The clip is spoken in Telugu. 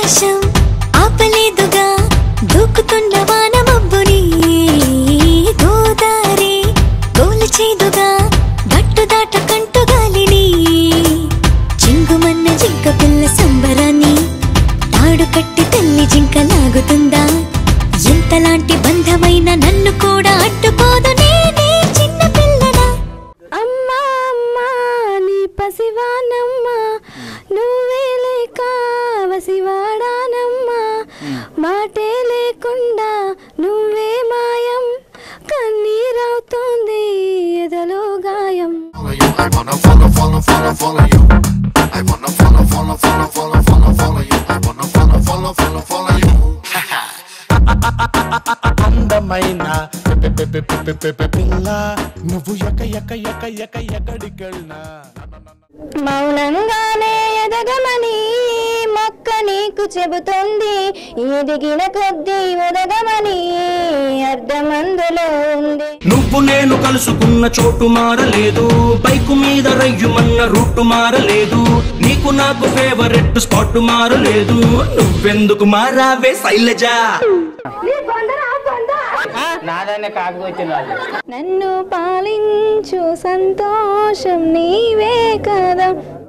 ఆకాశం ఆపలేదుగా దూకుతున్న వాన మబ్బుని గోదారి గోలచేదుగా గట్టు దాటకంటు గాలిని చింగుమన్న జింక పిల్ల సంబరాన్ని తాడు కట్టి తల్లి జింక లాగుతుందా ఎంతలాంటి బంధమైన నన్ను కూడా అడ్డుకోదు నేనే చిన్న పిల్లనా అమ్మా అమ్మా నీ పసివానమ్మా నువ్వే లేక వసివాడానమ్మా మాటే లేకుండా నువ్వే మాయం కన్నీరవుతోంది ఎదలో గాయం I wanna follow, follow, follow, follow you. I wanna follow, follow, follow, follow, follow, follow you. I wanna follow, follow, follow, follow you. అందమైన పె- పె- పె- పె- పె- పె- పె- పిల్ల నువ్వు ఎక్క ఎక్క ఎక్క ఎక్క ఎక్కడికెళ్ళినా మౌనంగానే ఎదగమని మొక్క నీకు చెబుతుంది ఎదిగిన కొద్దీ ఒదగమని అర్థమందులో ఉంది నువ్వు నేను కలుసుకున్న చోటు మారలేదు బైకు మీద రయ్యుమన్న రూటు మారలేదు నీకు నాకు ఫేవరెట్ స్పాట్ మారలేదు నువ్వెందుకు మారావే శైలజా నాదన్న కాకపోతే నన్ను పాలించు సంతోషం నీవే కదా